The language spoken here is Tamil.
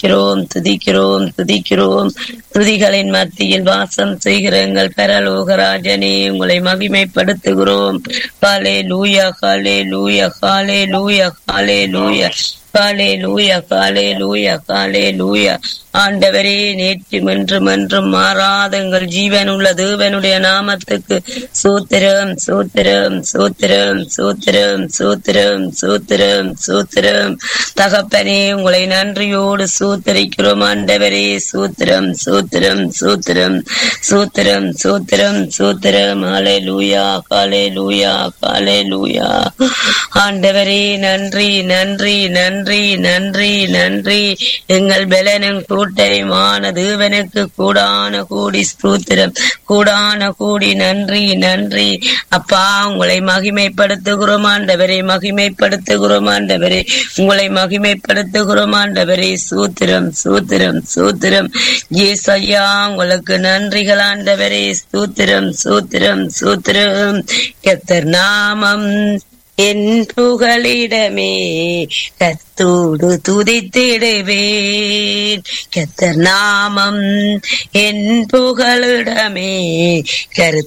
துதிக்கிறோம் துதிக்கிறோம் துதிக்கிறோம் துதிகளின் மத்தியில் வாசம் செய்கிற எங்கள் பரலோகராஜனே உங்களை மகிமைப்படுத்துகிறோம் காலே லூயா காலே லூயா காலே லூயா காலே லூயா காலே லூயா காலே லூயா காலே லூயா ஆண்டவரே நேற்று என்றும் என்றும் மாறாத எங்கள் ஜீவன் உள்ள தேவனுடைய நாமத்துக்கு சூத்திரம் சூத்திரம் சூத்திரம் சூத்திரம் சூத்திரம் சூத்திரம் சூத்திரம் தகப்பனே உங்களை நன்றியோடு சூத்தரிக்கிறோம் ஆண்டவரே சூத்திரம் சூத்திரம் சூத்திரம் சூத்திரம் சூத்திரம் சூத்திரம் ஆலே லூயா காலே லூயா காலே லூயா ஆண்டவரே நன்றி நன்றி நன்றி நன்றி நன்றி எங்கள் பலனும் கூட்டரிமான தேவனுக்கு கூடான கூடி ஸ்தூத்திரம் கூடான கூடி நன்றி நன்றி அப்பா உங்களை மகிமைப்படுத்துகிறோம் ஆண்டவரே மகிமைப்படுத்துகிறோம் ஆண்டவரே உங்களை மகிமைப்படுத்துகிறோம் ஆண்டவரே சூத்திரம் சூத்திரம் சூத்திரம் ஏசையா உங்களுக்கு நன்றிகள் ஆண்டவரே சூத்திரம் சூத்திரம் சூத்திரம் கத்தர் நாமம் என் புகழிடமே கத்தோடு துதித்திடுவேன் கத்தர் நாமம் என் புகழிடமே கரு